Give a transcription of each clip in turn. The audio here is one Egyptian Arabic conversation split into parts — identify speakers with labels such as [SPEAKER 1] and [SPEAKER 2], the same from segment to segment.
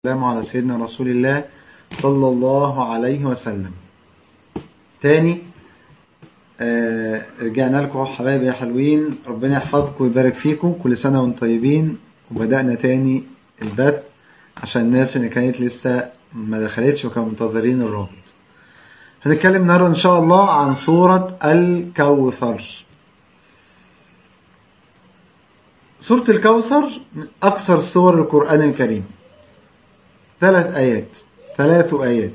[SPEAKER 1] والسلام على سيدنا رسول الله صلى الله عليه وسلم تاني آه رجعنا لكم حبايبي يا حلوين ربنا يحفظكم ويبارك فيكم كل سنة وانتم طيبين وبدأنا تاني البث عشان الناس اللي كانت لسه ما دخلتش وكانوا منتظرين الرابط هنتكلم النهارده ان شاء الله عن سورة الكوثر سورة الكوثر من أكثر سور القرآن الكريم ثلاث آيات ثلاث آيات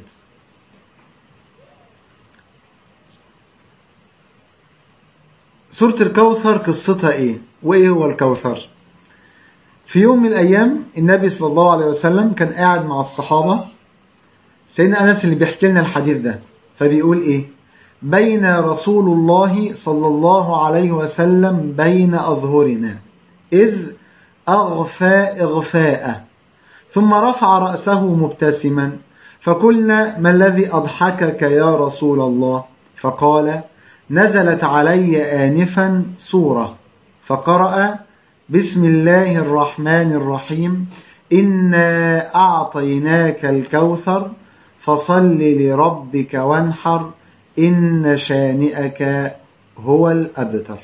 [SPEAKER 1] سورة الكوثر قصتها إيه وإيه هو الكوثر في يوم من الأيام النبي صلى الله عليه وسلم كان قاعد مع الصحابة سيدنا أنس اللي بيحكي لنا الحديث ده فبيقول إيه بين رسول الله صلى الله عليه وسلم بين أظهرنا إذ أغفى إغفاءه ثم رفع رأسه مبتسما فقلنا ما الذي أضحكك يا رسول الله فقال نزلت علي آنفا سورة فقرأ بسم الله الرحمن الرحيم إنا أعطيناك الكوثر فصل لربك وانحر إن شانئك هو الأبتر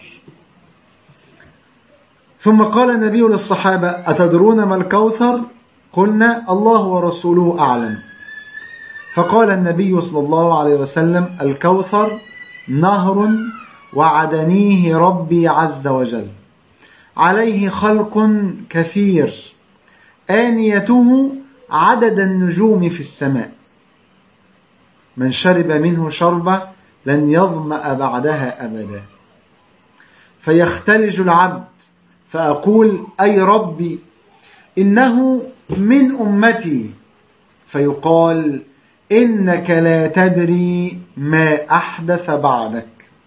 [SPEAKER 1] ثم قال النبي للصحابة أتدرون ما الكوثر قلنا الله ورسوله أعلم فقال النبي صلى الله عليه وسلم الكوثر نهر وعدنيه ربي عز وجل عليه خلق كثير آنيته عدد النجوم في السماء من شرب منه شربة لن يظمأ بعدها أبدا فيختلج العبد فأقول أي ربي إنه من أمتي فيقال إنك لا تدري ما أحدث بعدك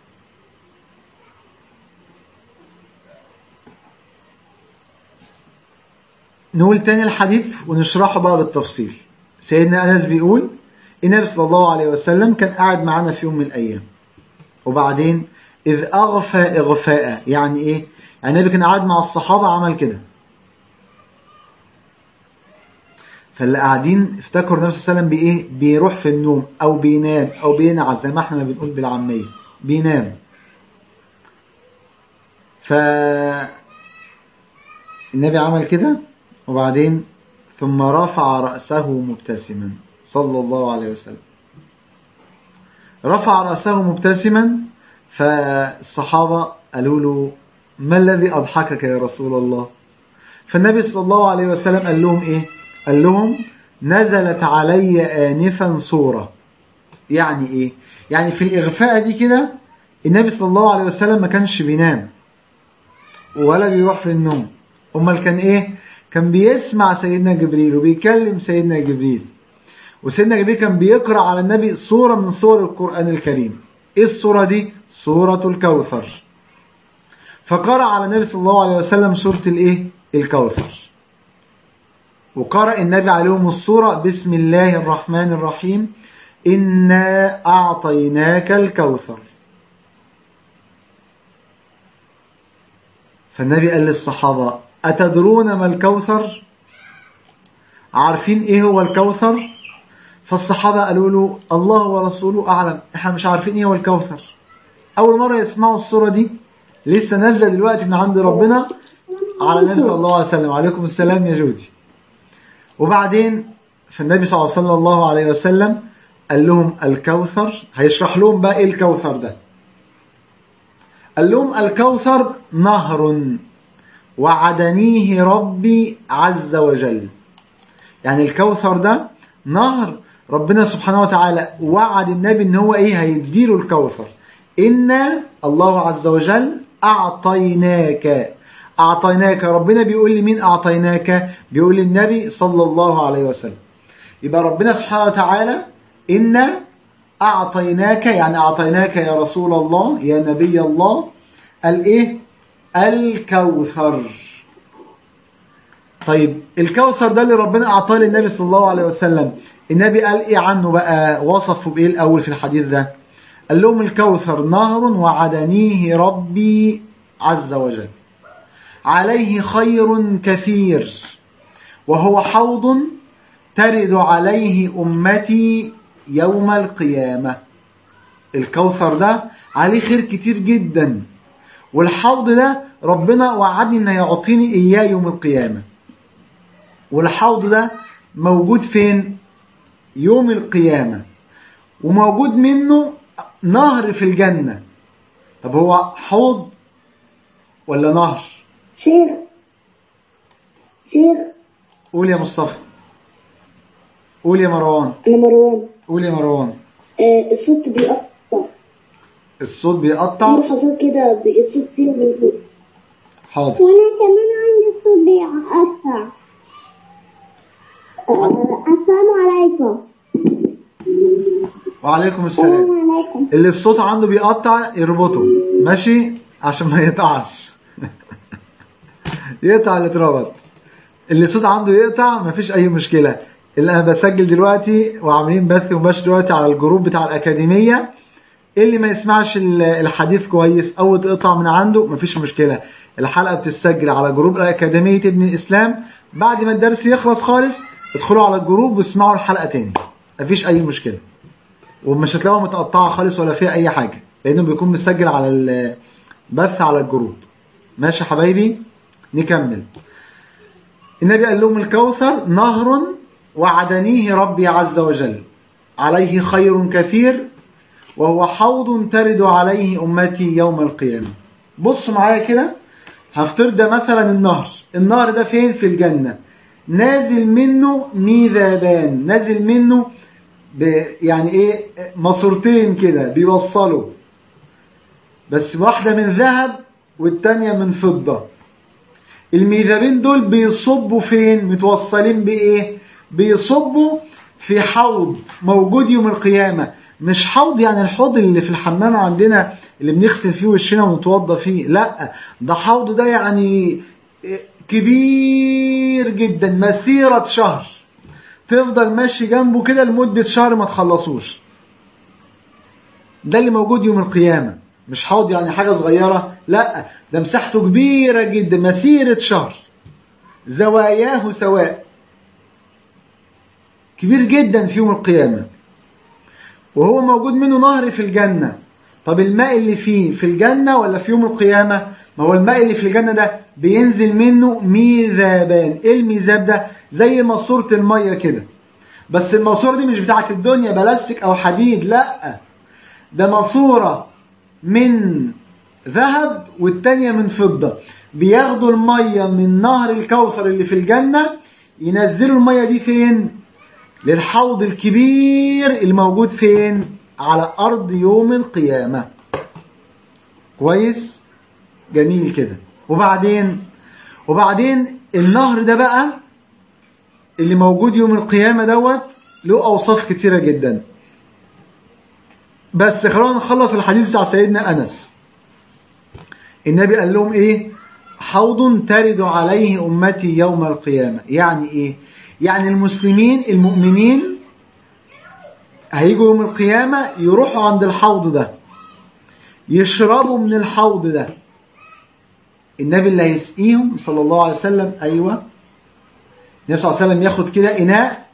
[SPEAKER 1] نقول تاني الحديث ونشرحه بقى بالتفصيل سيدنا أنس بيقول النبي صلى الله عليه وسلم كان قاعد معنا في يوم من الأيام وبعدين إذ أغفى إغفاء يعني إيه يعني النبي كان قاعد مع الصحابة عمل كده فاللي قاعدين افتكروا النبي صلى الله عليه وسلم بايه بيروح في النوم او بينام او بينعس زي ما احنا بنقول بالعاميه بينام ف النبي عمل كده وبعدين ثم رفع رأسه مبتسما صلى الله عليه وسلم رفع رأسه مبتسما فالصحابة قالوا له ما الذي أضحكك يا رسول الله فالنبي صلى الله عليه وسلم قال لهم إيه قال لهم نزلت علي آنفا صورة يعني إيه يعني في الإغفاء دي كده النبي صلى الله عليه وسلم ما كانش بينام ولا بيروح في النوم أمال كان إيه كان بيسمع سيدنا جبريل وبيكلم سيدنا جبريل وسيدنا جبريل كان بيقرأ على النبي صورة من صور القرآن الكريم إيه الصورة دي سورة الكوثر فقرأ على النبي صلى الله عليه وسلم سورة الإيه الكوثر وقرأ النبي عليهم الصورة بسم الله الرحمن الرحيم إنا أعطيناك الكوثر فالنبي قال للصحابة أتدرون ما الكوثر عارفين إيه هو الكوثر فالصحابة قالوا له الله ورسوله أعلم إحنا مش عارفين إيه هو الكوثر أول مرة يسمعوا الصورة دي لسه نازلة دلوقتي من عند ربنا على النبي صلى الله عليه وسلم عليكم السلام يا جودي وبعدين فالنبي صلى الله عليه وسلم قال لهم الكوثر هيشرح لهم بقى ايه الكوثر ده قال لهم الكوثر نهر وعدنيه ربي عز وجل يعني الكوثر ده نهر ربنا سبحانه وتعالى وعد النبي ان هو ايه هيديله الكوثر إنا الله عز وجل أعطيناك أعطيناك ربنا بيقول لمين أعطيناك بيقول للنبي صلى الله عليه وسلم يبقى ربنا سبحانه وتعالى إنا أعطيناك يعني أعطيناك يا رسول الله يا نبي الله الإيه الكوثر طيب الكوثر ده اللي ربنا أعطاه للنبي صلى الله عليه وسلم النبي قال إيه عنه بقى وصفه بإيه الأول في الحديث ده قال لهم الكوثر نهر وعدنيه ربي عز وجل عليه خير كثير وهو حوض ترد عليه أمتي يوم القيامة الكوثر ده عليه خير كتير جدا والحوض ده ربنا وعدني ان يعطيني اياه يوم القيامة والحوض ده موجود فين يوم القيامة وموجود منه نهر في الجنة طب هو حوض ولا نهر
[SPEAKER 2] شيخ شيخ
[SPEAKER 1] قول يا مصطفى قول يا مروان
[SPEAKER 2] أنا مروان
[SPEAKER 1] قول يا مروان
[SPEAKER 2] آه الصوت بيقطع
[SPEAKER 1] الصوت
[SPEAKER 2] في
[SPEAKER 1] بيقطع
[SPEAKER 2] لحظات كده بي- الصوت فيه من فوق
[SPEAKER 1] حاضر
[SPEAKER 2] وأنا كمان عندي الصوت بيقطع السلام عليكم
[SPEAKER 1] وعليكم السلام
[SPEAKER 2] عليكم
[SPEAKER 1] اللي الصوت عنده بيقطع يربطه ماشي عشان ما يقطعش يقطع اللي اتربط اللي الصوت عنده يقطع مفيش اي مشكله اللي انا بسجل دلوقتي وعاملين بث مباشر دلوقتي على الجروب بتاع الاكاديميه اللي ما يسمعش ال- الحديث كويس او تقطع من عنده مفيش مشكله الحلقه بتسجل على جروب اكاديميه ابن الاسلام بعد ما الدرس يخلص خالص ادخلوا على الجروب واسمعوا الحلقه تاني مفيش اي مشكله ومش هتلاقوها متقطعه خالص ولا فيها اي حاجه لانه بيكون مسجل على البث على الجروب ماشي يا حبايبي نكمل النبي قال لهم الكوثر نهر وعدنيه ربي عز وجل عليه خير كثير وهو حوض ترد عليه أمتي يوم القيامة بصوا معايا كده هفترض ده مثلا النهر النهر ده فين في الجنة نازل منه ميذابان نازل منه ب يعني ايه ماسورتين كده بيوصلوا بس واحدة من ذهب والتانية من فضة الميذابين دول بيصبوا فين متوصلين بايه بيصبوا في حوض موجود يوم القيامة مش حوض يعني الحوض اللي في الحمام عندنا اللي بنغسل فيه وشنا ونتوضى فيه لا ده حوض ده يعني كبير جدا مسيرة شهر تفضل ماشي جنبه كده لمدة شهر ما تخلصوش ده اللي موجود يوم القيامة مش حوض يعني حاجة صغيرة لا ده مساحته كبيرة جدا مسيرة شهر زواياه سواء كبير جدا في يوم القيامة وهو موجود منه نهر في الجنة طب الماء اللي فيه في الجنة ولا في يوم القيامة ما هو الماء اللي في الجنة ده بينزل منه ميذابان ايه الميذاب ده زي ماسورة المية كده بس الماسورة دي مش بتاعت الدنيا بلاستيك او حديد لا ده ماسورة من ذهب والتانية من فضة بياخدوا المية من نهر الكوثر اللي في الجنة ينزلوا المية دي فين للحوض الكبير الموجود فين على أرض يوم القيامة كويس جميل كده وبعدين وبعدين النهر ده بقى اللي موجود يوم القيامة دوت له أوصاف كتيرة جدا بس خلونا نخلص الحديث بتاع سيدنا أنس النبي قال لهم إيه حوض ترد عليه أمتي يوم القيامة يعني إيه يعني المسلمين المؤمنين هيجوا يوم القيامة يروحوا عند الحوض ده يشربوا من الحوض ده النبي اللي هيسقيهم صلى الله عليه وسلم أيوة النبي صلى الله عليه وسلم ياخد كده إناء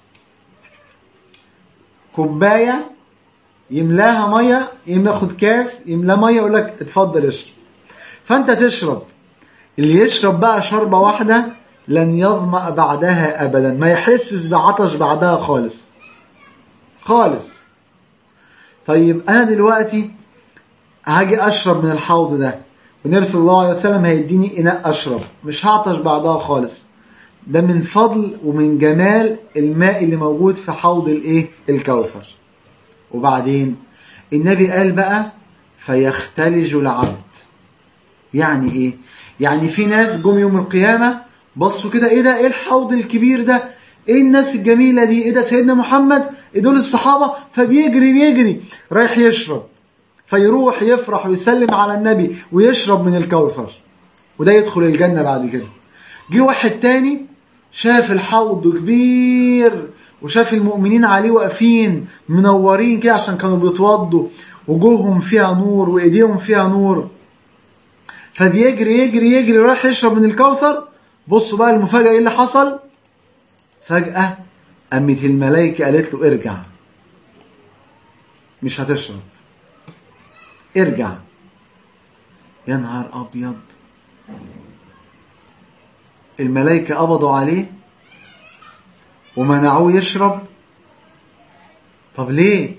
[SPEAKER 1] كوباية يملاها مية ياخد كاس يملاه مية يقول لك اتفضل اشرب فأنت تشرب اللي يشرب بقى شربة واحدة لن يظمأ بعدها أبدا ما يحسش بعطش بعدها خالص خالص طيب أنا دلوقتي هاجي أشرب من الحوض ده والنبي صلى الله عليه وسلم هيديني إناء أشرب مش هعطش بعدها خالص ده من فضل ومن جمال الماء اللي موجود في حوض الايه الكوثر وبعدين النبي قال بقى فيختلج العبد يعني ايه يعني في ناس جم يوم القيامة بصوا كده ايه ده ايه الحوض الكبير ده ايه الناس الجميلة دي ايه ده سيدنا محمد ايه دول الصحابة فبيجري بيجري رايح يشرب فيروح يفرح ويسلم على النبي ويشرب من الكوثر وده يدخل الجنة بعد كده جه واحد تاني شاف الحوض كبير وشاف المؤمنين عليه واقفين منورين كده عشان كانوا بيتوضوا وجوههم فيها نور وايديهم فيها نور فبيجري يجري يجري رايح يشرب من الكوثر بصوا بقى المفاجأة ايه اللي حصل فجأة قامت الملائكة قالت له ارجع مش هتشرب ارجع يا نهار أبيض الملائكة قبضوا عليه ومنعوه يشرب طب ليه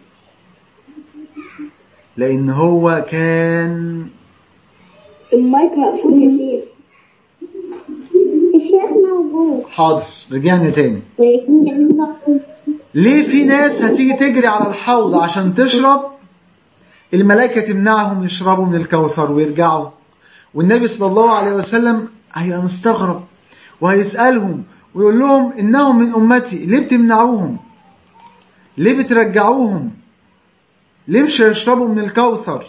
[SPEAKER 1] لأن هو كان
[SPEAKER 2] المايك مقفول يا شيخ الشيخ موجود
[SPEAKER 1] حاضر رجعنا تاني
[SPEAKER 2] ويكون عنده
[SPEAKER 1] ليه في ناس هتيجي تجري على الحوض عشان تشرب الملائكة تمنعهم يشربوا من الكوثر ويرجعوا والنبي صلى الله عليه وسلم هيبقى مستغرب وهيسألهم ويقول لهم إنهم من أمتي ليه بتمنعوهم ليه بترجعوهم ليه مش هيشربوا من الكوثر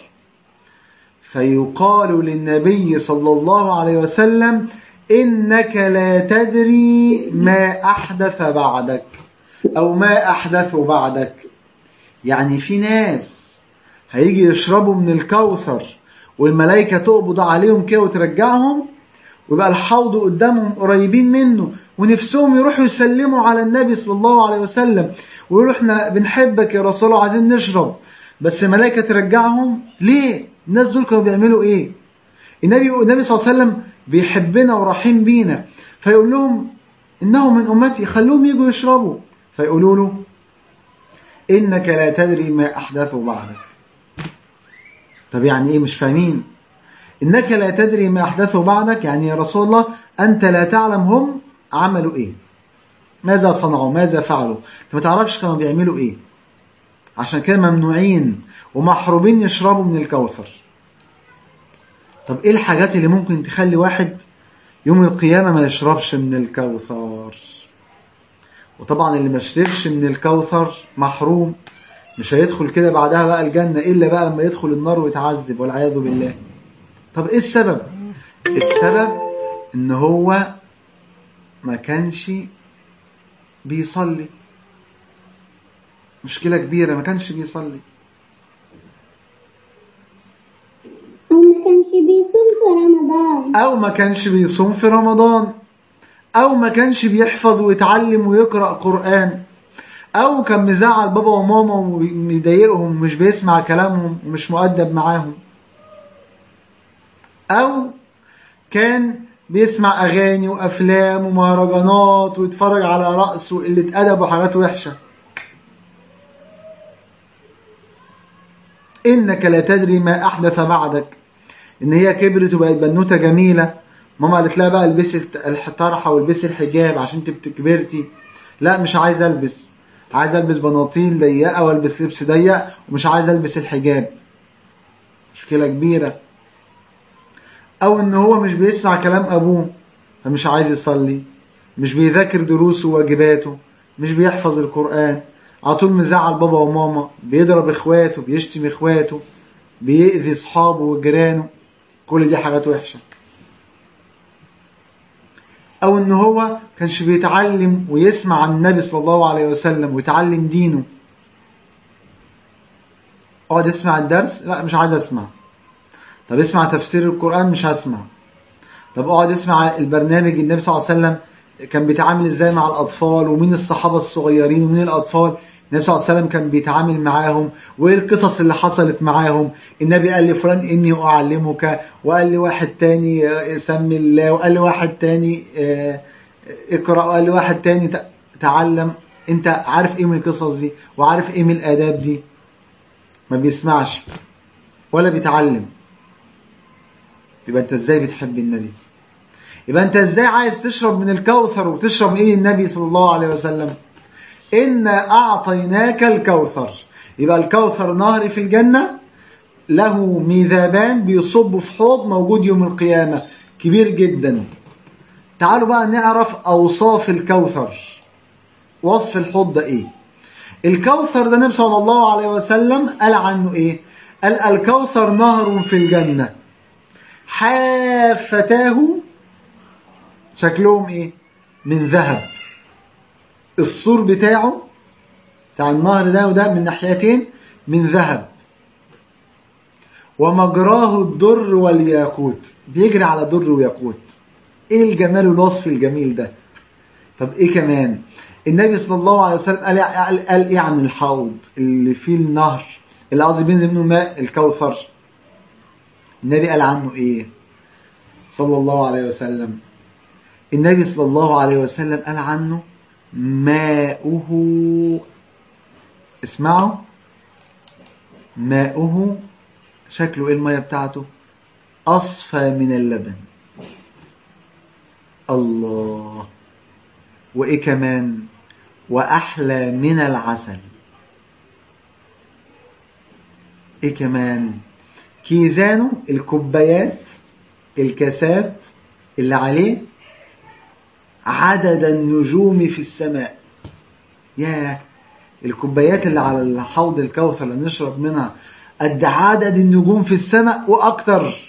[SPEAKER 1] فيقال للنبي صلى الله عليه وسلم إنك لا تدري ما أحدث بعدك أو ما أحدثوا بعدك يعني في ناس هيجي يشربوا من الكوثر والملائكة تقبض عليهم كده وترجعهم ويبقى الحوض قدامهم قريبين منه ونفسهم يروحوا يسلموا على النبي صلى الله عليه وسلم ويقولوا احنا بنحبك يا رسول الله عايزين نشرب بس الملائكة ترجعهم ليه؟ الناس دول كانوا بيعملوا ايه؟ النبي النبي صلى الله عليه وسلم بيحبنا ورحيم بينا فيقول لهم انهم من امتي خلوهم يجوا يشربوا فيقولوا له انك لا تدري ما احدثوا بعدك طب يعني ايه مش فاهمين انك لا تدري ما احدثوا بعدك يعني يا رسول الله انت لا تعلم هم عملوا ايه ماذا صنعوا ماذا فعلوا انت ما تعرفش كانوا بيعملوا ايه عشان كده ممنوعين ومحرومين يشربوا من الكوثر طب ايه الحاجات اللي ممكن تخلي واحد يوم القيامة ما يشربش من الكوثر وطبعا اللي ما يشربش من الكوثر محروم مش هيدخل كده بعدها بقى الجنة إلا بقى لما يدخل النار ويتعذب والعياذ بالله طب ايه السبب السبب ان هو ما كانش بيصلي مشكلة كبيرة ما كانش بيصلي
[SPEAKER 2] أو ما كانش بيصوم في رمضان
[SPEAKER 1] أو ما كانش بيصوم في رمضان أو ما كانش بيحفظ ويتعلم ويقرأ قرآن أو كان مزعل بابا وماما ومضايقهم ومش بيسمع كلامهم ومش مؤدب معاهم أو كان بيسمع أغاني وأفلام ومهرجانات ويتفرج على رقص وقلة أدب وحاجات وحشة إنك لا تدري ما أحدث بعدك إن هي كبرت وبقت بنوتة جميلة ماما قالت لها بقى البسي الطرحة والبسي الحجاب عشان انت كبرتي لا مش عايز ألبس عايز ألبس بناطيل ضيقة وألبس لبس ضيق ومش عايز ألبس الحجاب مشكلة كبيرة أو إن هو مش بيسمع كلام أبوه فمش عايز يصلي مش بيذاكر دروسه وواجباته مش بيحفظ القرآن على طول مزعل بابا وماما بيضرب اخواته بيشتم اخواته بيأذي اصحابه وجيرانه كل دي حاجات وحشة او ان هو كانش بيتعلم ويسمع عن النبي صلى الله عليه وسلم ويتعلم دينه اقعد اسمع الدرس لا مش عايز اسمع طب اسمع تفسير القرآن مش هسمع طب اقعد اسمع البرنامج النبي صلى الله عليه وسلم كان بيتعامل ازاي مع الاطفال ومين الصحابة الصغيرين ومين الاطفال النبي صلى الله عليه وسلم كان بيتعامل معاهم وايه القصص اللي حصلت معاهم النبي قال لفلان اني اعلمك وقال لي واحد تاني سمي الله وقال لي واحد تاني اقرا وقال لي واحد تاني تعلم انت عارف ايه من القصص دي وعارف ايه من الاداب دي ما بيسمعش ولا بيتعلم يبقى انت ازاي بتحب النبي يبقى انت ازاي عايز تشرب من الكوثر وتشرب ايه النبي صلى الله عليه وسلم إنا أعطيناك الكوثر يبقى الكوثر نهر في الجنة له ميذابان بيصب في حوض موجود يوم القيامة كبير جدا تعالوا بقى نعرف أوصاف الكوثر وصف الحوض ده إيه الكوثر ده النبي صلى الله عليه وسلم قال عنه إيه قال الكوثر نهر في الجنة حافتاه شكلهم إيه من ذهب السور بتاعه بتاع النهر ده وده من ناحيتين من ذهب ومجراه الدر والياقوت بيجري على در وياقوت ايه الجمال والوصف الجميل ده طب ايه كمان النبي صلى الله عليه وسلم قال, قال, قال ايه عن الحوض اللي فيه النهر اللي قصدي بينزل منه ماء الكوثر النبي قال عنه ايه صلى الله عليه وسلم النبي صلى الله عليه وسلم قال عنه ماؤه اسمعوا ماؤه شكله ايه المية بتاعته اصفى من اللبن الله وايه كمان واحلى من العسل ايه كمان كيزانه الكوبايات الكاسات اللي عليه عدد النجوم في السماء يا الكوبايات اللي على الحوض الكوثر اللي نشرب منها قد عدد النجوم في السماء واكتر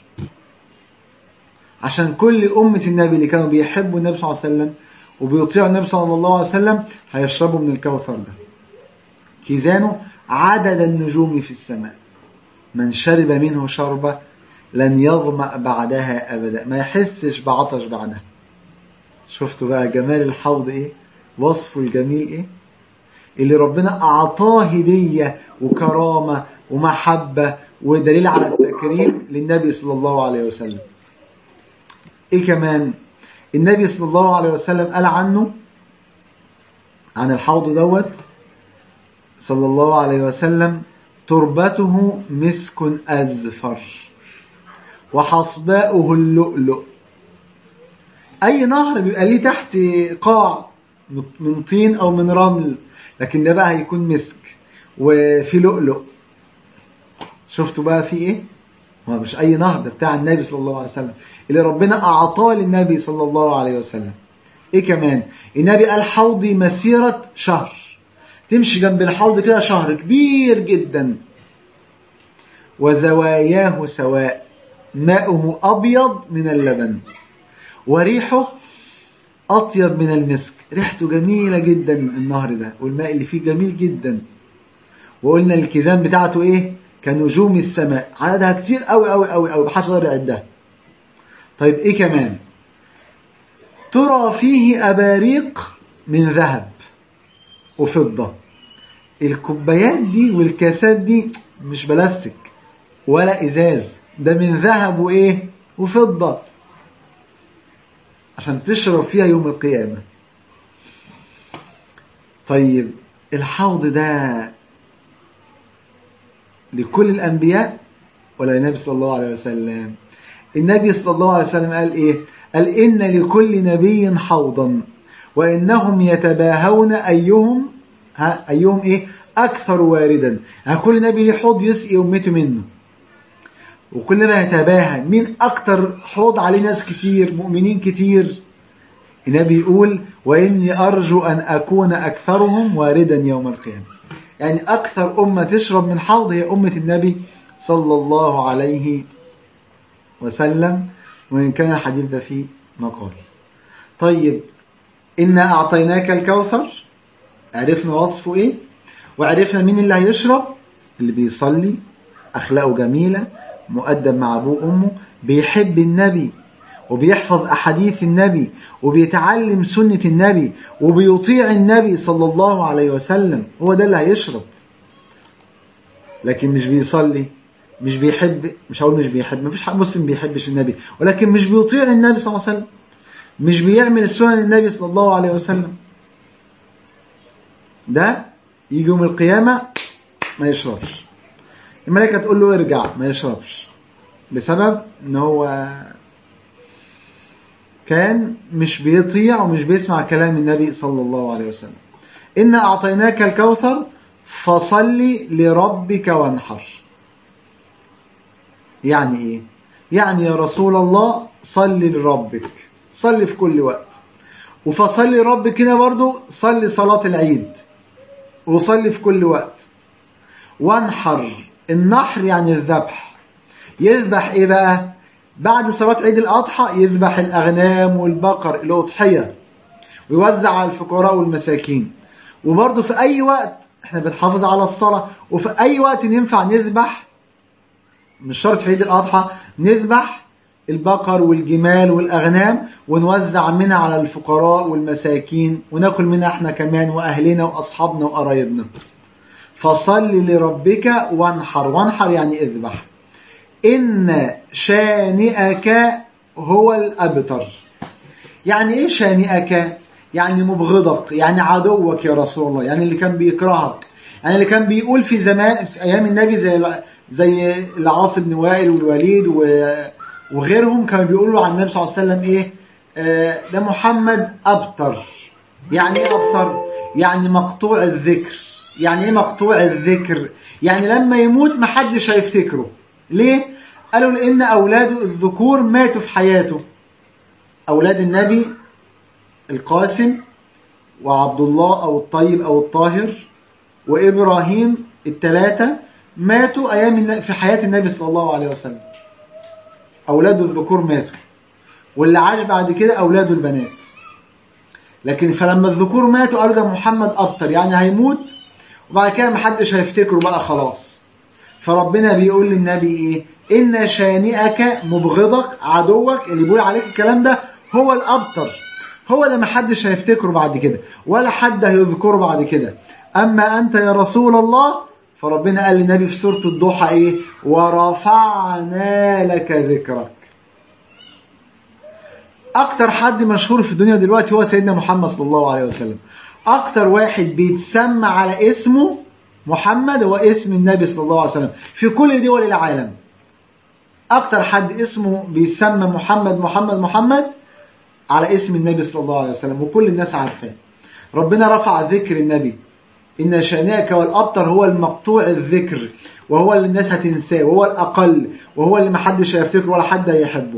[SPEAKER 1] عشان كل أمة النبي اللي كانوا بيحبوا النبي صلى الله عليه وسلم وبيطيعوا النبي صلى الله عليه وسلم هيشربوا من الكوثر ده كيزانه عدد النجوم في السماء من شرب منه شربة لن يظمأ بعدها أبدا ما يحسش بعطش بعدها شفتوا بقى جمال الحوض ايه وصفه الجميل ايه اللي ربنا أعطاه هدية وكرامة ومحبة ودليل على التكريم للنبي صلى الله عليه وسلم ايه كمان النبي صلى الله عليه وسلم قال عنه عن الحوض دوت صلى الله عليه وسلم تربته مسك أزفر وحصباؤه اللؤلؤ أي نهر بيبقى ليه تحت قاع من طين أو من رمل لكن ده بقى هيكون مسك وفي لؤلؤ شفتوا بقى في ايه هو مش اي نهر ده بتاع النبي صلى الله عليه وسلم اللي ربنا اعطاه للنبي صلى الله عليه وسلم ايه كمان النبي قال حوضي مسيرة شهر تمشي جنب الحوض كده شهر كبير جدا وزواياه سواء ماؤه ابيض من اللبن وريحه اطيب من المسك ريحته جميلة جدا النهر ده والماء اللي فيه جميل جدا وقلنا الكيزان بتاعته ايه كنجوم السماء عددها كتير قوي قوي قوي قوي محدش يقدر يعدها طيب ايه كمان ترى فيه اباريق من ذهب وفضة الكوبايات دي والكاسات دي مش بلاستيك ولا ازاز ده من ذهب وايه وفضة عشان تشرب فيها يوم القيامة طيب الحوض ده لكل الأنبياء ولا النبي صلى الله عليه وسلم النبي صلى الله عليه وسلم قال إيه قال إن لكل نبي حوضا وإنهم يتباهون أيهم ها أيهم إيه أكثر واردا يعني كل نبي له حوض يسقي أمته منه وكل ما يتباهى مين أكثر حوض عليه ناس كتير مؤمنين كتير النبي يقول وإني أرجو أن أكون أكثرهم واردا يوم القيامة يعني أكثر أمة تشرب من حوض هي أمة النبي صلى الله عليه وسلم وإن كان الحديث ده فيه مقال طيب إنا أعطيناك الكوثر عرفنا وصفه إيه وعرفنا مين اللي هيشرب اللي بيصلي أخلاقه جميلة مؤدب مع أبوه وأمه بيحب النبي وبيحفظ أحاديث النبي وبيتعلم سنة النبي وبيطيع النبي صلى الله عليه وسلم هو ده اللي هيشرب لكن مش بيصلي مش بيحب مش هقول مش بيحب مفيش حد مسلم بيحبش النبي ولكن مش بيطيع النبي صلى الله عليه وسلم مش بيعمل سنن النبي صلى الله عليه وسلم ده يجي يوم القيامة ما يشربش الملائكة تقول له ارجع ما يشربش بسبب ان هو كان مش بيطيع ومش بيسمع كلام النبي صلى الله عليه وسلم إنا أعطيناك الكوثر فصل لربك وانحر يعني إيه يعني يا رسول الله صل لربك صل في كل وقت وفصل لربك هنا برضو صل صلاة العيد وصلي في كل وقت وانحر النحر يعني الذبح يذبح ايه بقى بعد صلاة عيد الأضحى يذبح الأغنام والبقر الأضحية ويوزع على الفقراء والمساكين وبرضه في أي وقت احنا بنحافظ على الصلاة وفي أي وقت ينفع نذبح مش شرط في عيد الأضحى نذبح البقر والجمال والأغنام ونوزع منها على الفقراء والمساكين وناكل منها احنا كمان وأهلنا وأصحابنا وقرايبنا فصل لربك وانحر وانحر يعني اذبح إن شانئك هو الأبتر يعني إيه شانئك؟ يعني مبغضك يعني عدوك يا رسول الله يعني اللي كان بيكرهك يعني اللي كان بيقول في زمان في أيام النبي زي زي العاص بن وائل والوليد وغيرهم كانوا بيقولوا عن النبي صلى الله عليه وسلم إيه آه ده محمد أبتر يعني إيه أبتر؟ يعني مقطوع الذكر يعني إيه مقطوع الذكر؟ يعني لما يموت محدش هيفتكره ليه؟ قالوا لأن أولاده الذكور ماتوا في حياته أولاد النبي القاسم وعبد الله أو الطيب أو الطاهر وإبراهيم الثلاثة ماتوا أيام في حياة النبي صلى الله عليه وسلم أولاد الذكور ماتوا واللي عاش بعد كده أولاده البنات لكن فلما الذكور ماتوا قالوا ده محمد أبطر يعني هيموت وبعد كده محدش هيفتكره بقى خلاص فربنا بيقول للنبي إيه إن شانئك مبغضك عدوك اللي بيقول عليك الكلام ده هو الأبطر هو اللي محدش هيفتكره بعد كده ولا حد هيذكره بعد كده أما أنت يا رسول الله فربنا قال للنبي في سورة الضحى إيه ورفعنا لك ذكرك أكتر حد مشهور في الدنيا دلوقتي هو سيدنا محمد صلى الله عليه وسلم أكتر واحد بيتسمى على اسمه محمد هو اسم النبي صلى الله عليه وسلم في كل دول العالم أكتر حد اسمه بيسمى محمد محمد محمد على اسم النبي صلى الله عليه وسلم وكل الناس عارفاه ربنا رفع ذكر النبي إن شانئك والأبتر هو المقطوع الذكر وهو اللي الناس هتنساه وهو الأقل وهو اللي محدش هيفتكره ولا حد هيحبه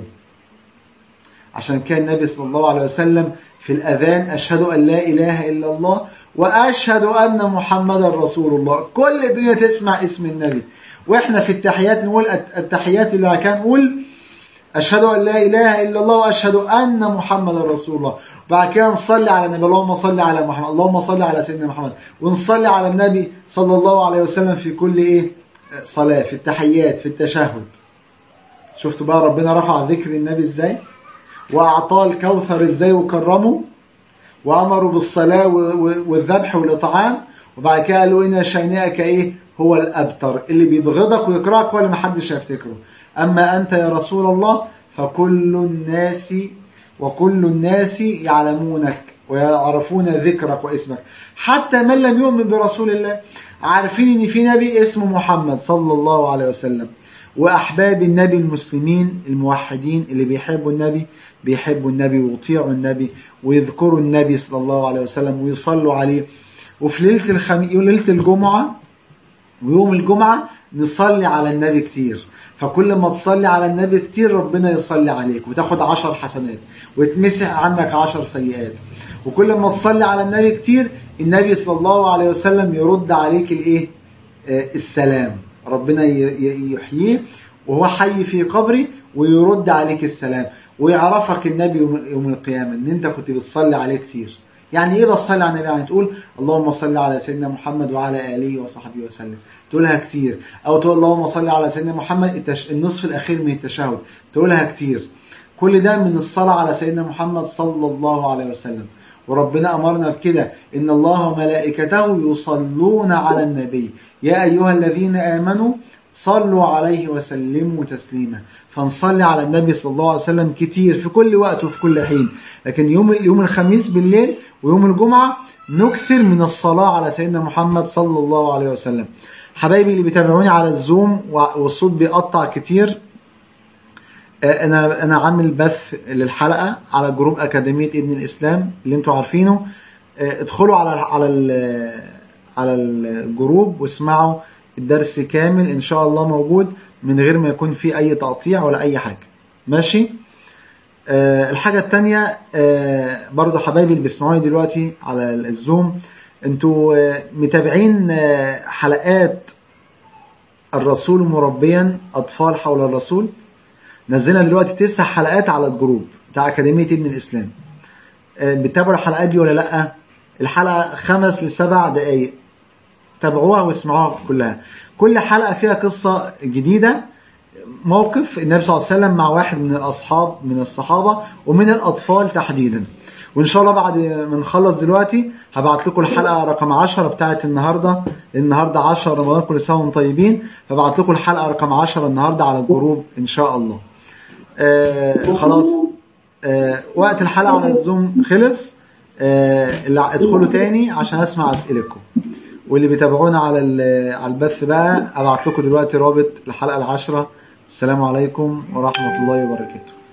[SPEAKER 1] عشان كان النبي صلى الله عليه وسلم في الأذان أشهد أن لا إله إلا الله وأشهد أن محمدا رسول الله كل الدنيا تسمع اسم النبي وإحنا في التحيات نقول التحيات اللي كان نقول أشهد أن لا إله إلا الله وأشهد أن محمدا رسول الله بعد كده نصلي على النبي اللهم صل على محمد اللهم صل على سيدنا محمد ونصلي على النبي صلى الله عليه وسلم في كل إيه صلاة في التحيات في التشهد شفتوا بقى ربنا رفع ذكر النبي إزاي وأعطاه الكوثر إزاي وكرمه وأمروا بالصلاة والذبح والإطعام وبعد كده قالوا إن شينئك إيه هو الأبتر اللي بيبغضك ويكرهك ولا محدش هيفتكره أما أنت يا رسول الله فكل الناس وكل الناس يعلمونك ويعرفون ذكرك واسمك حتى من لم يؤمن برسول الله عارفين ان في نبي اسمه محمد صلى الله عليه وسلم واحباب النبي المسلمين الموحدين اللي بيحبوا النبي بيحبوا النبي ويطيعوا النبي ويذكروا النبي صلى الله عليه وسلم ويصلوا عليه وفي ليله الخميس ليله الجمعه ويوم الجمعه نصلي على النبي كتير فكل ما تصلي على النبي كتير ربنا يصلي عليك وتاخد عشر حسنات ويتمسح عنك عشر سيئات وكل ما تصلي على النبي كتير النبي صلى الله عليه وسلم يرد عليك الايه آه السلام ربنا يحييه وهو حي في قبري ويرد عليك السلام ويعرفك النبي يوم القيامة ان انت كنت بتصلي عليه كتير يعني ايه بتصلي على النبي يعني تقول اللهم صل على سيدنا محمد وعلى اله وصحبه وسلم تقولها كتير او تقول اللهم صل على سيدنا محمد النصف الاخير من التشهد تقولها كتير كل ده من الصلاة على سيدنا محمد صلى الله عليه وسلم وربنا أمرنا بكده إن الله وملائكته يصلون على النبي يا أيها الذين آمنوا صلوا عليه وسلموا تسليما فنصلي على النبي صلى الله عليه وسلم كتير في كل وقت وفي كل حين لكن يوم يوم الخميس بالليل ويوم الجمعة نكثر من الصلاة على سيدنا محمد صلى الله عليه وسلم حبايبي اللي بيتابعوني على الزوم والصوت بيقطع كتير انا انا عامل بث للحلقه على جروب اكاديميه ابن الاسلام اللي انتوا عارفينه ادخلوا على على على الجروب واسمعوا الدرس كامل ان شاء الله موجود من غير ما يكون فيه اي تقطيع ولا اي حاجه ماشي أه الحاجه الثانيه أه برضو حبايبي اللي بيسمعوني دلوقتي على الزوم انتوا أه متابعين حلقات الرسول مربيا اطفال حول الرسول نزلنا دلوقتي تسع حلقات على الجروب بتاع أكاديمية ابن الإسلام بتتابعوا الحلقات دي ولا لأ الحلقة خمس لسبع دقايق تابعوها واسمعوها كلها كل حلقة فيها قصة جديدة موقف النبي صلى الله عليه وسلم مع واحد من الأصحاب من الصحابة ومن الأطفال تحديدا وإن شاء الله بعد ما نخلص دلوقتي هبعت لكم الحلقة رقم 10 بتاعت النهاردة النهاردة 10 رمضان كل سنة وانتم طيبين فبعت لكم الحلقة رقم 10 النهاردة على الجروب إن شاء الله آه خلاص آه وقت الحلقة على الزوم خلص آه اللي ادخلوا تاني عشان اسمع اسئلتكم واللي بيتابعونا على ال- على البث بقى ابعت لكم دلوقتي رابط الحلقة العاشرة السلام عليكم ورحمة الله وبركاته